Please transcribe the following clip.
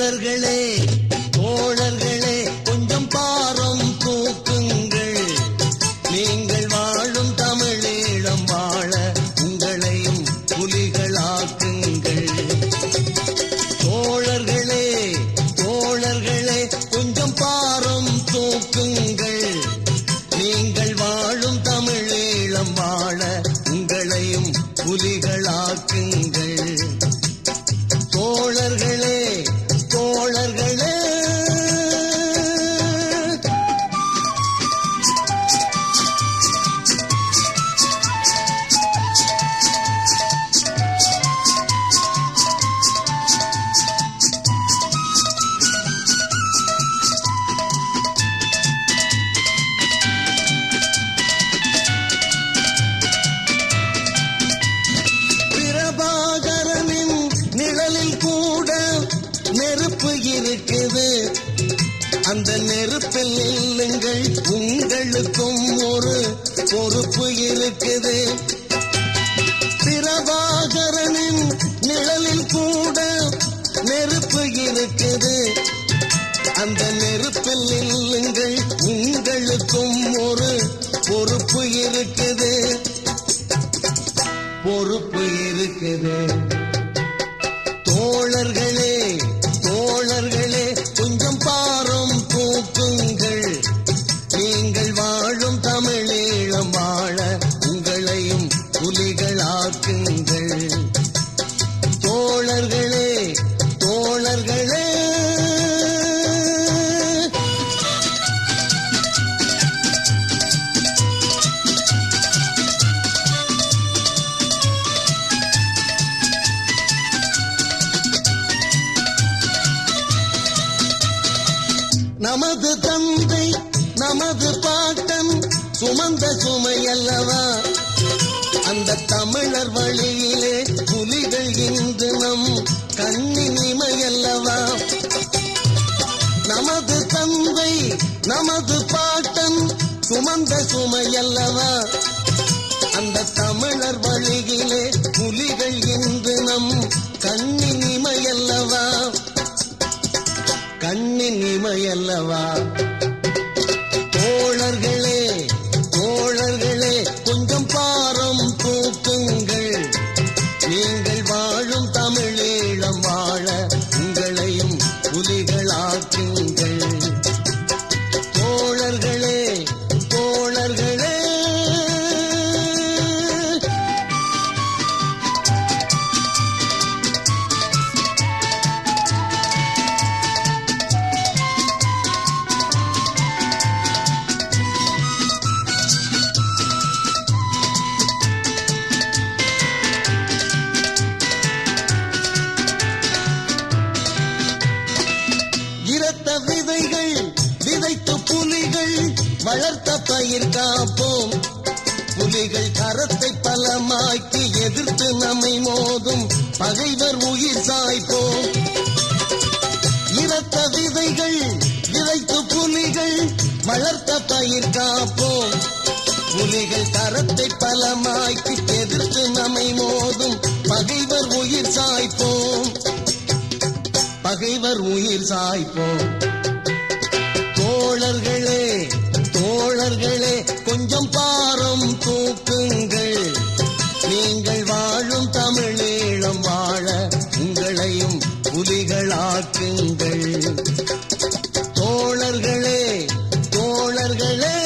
தோழர்களே தோழர்களே கொஞ்சம் பாரம் தூக்குங்கள் நீங்கள் வாழும் தமிழீழம் வாழ உங்களையும் புலிகளாக்குங்கள் தோழர்களே தோழர்களே கொஞ்சம் பாரம் தூக்குங்கள் நீங்கள் வாழும் தமிழீழம் வாழ உங்களையும் புலிகளாக்குங்கள் தோழர்களே தோழர்களே பிரபாகரனின் நிழலில் கூட நெருப்பு இருக்குது அந்த நெருப்பில் நில்லுங்கள் உங்களுக்கும் ஒரு பொறுப்பு இருக்குது பிரபாகரனின் நிழலில் கூட நெருப்பு இருக்குது அந்த நெருப்பில் நில்லுங்கள் உங்களுக்கும் ஒரு பொறுப்பு இருக்குது பொறுப்பு இருக்குது தோழர்களே தோழர்களே கொஞ்சம் பாரம் தூக்குங்கள் நீங்கள் வாழும் தமிழீழம் வாழ உங்களையும் புலிகளாக்குங்கள் தோழர்களே தோழர்களே நமது தந்தை நமது பாட்டன் சுமந்த சுமையல்லவா அந்த தமிழர் வழியிலே புலிகள் இன்று நம் கண்ணின் இமையல்லவா நமது தந்தை நமது பாட்டன் சுமந்த சுமையல்லவா அந்த தமிழர் வழியிலே புலிகள் இன்று நம் கண்ணின் இமையல்லவா கண்ணின் இமையல்லவா தோழர்களே தோழர்களே கொஞ்சம் பாரம் தூக்குங்கள் நீங்கள் வாழும் தமிழீழம் வாழ உங்களையும் புலிகளாக்குங்கள் தோழர்களே தோழர்களே இரத்த விதைகள் விதைத்து புலிகள் வளர்த்த பயிர் காப்போம் புலிகள் கரத்தை பலமாக்கி எதிர்த்து நம்மை மோதும் பகைவர் உயிர் சாய்ப்போம் இரத்த விதைகள் விதைத்து புலிகள் வளர்த்த பயிர் காப்போம் புலிகள் கரத்தை பலமாக்கி எதிர்த்து நம்மை மோதும் பகைவர் உயிர் சாய்ப்போம் பகைவர் உயிர் சாய்ப்போம் தோழர்களே தோழர்களே கொஞ்சம் பாரம் தூக்குங்கள் நீங்கள் வாழும் தமிழீழம் வாழ உங்களையும் புலிகளாக்குங்கள் தோழர்களே தோழர்களே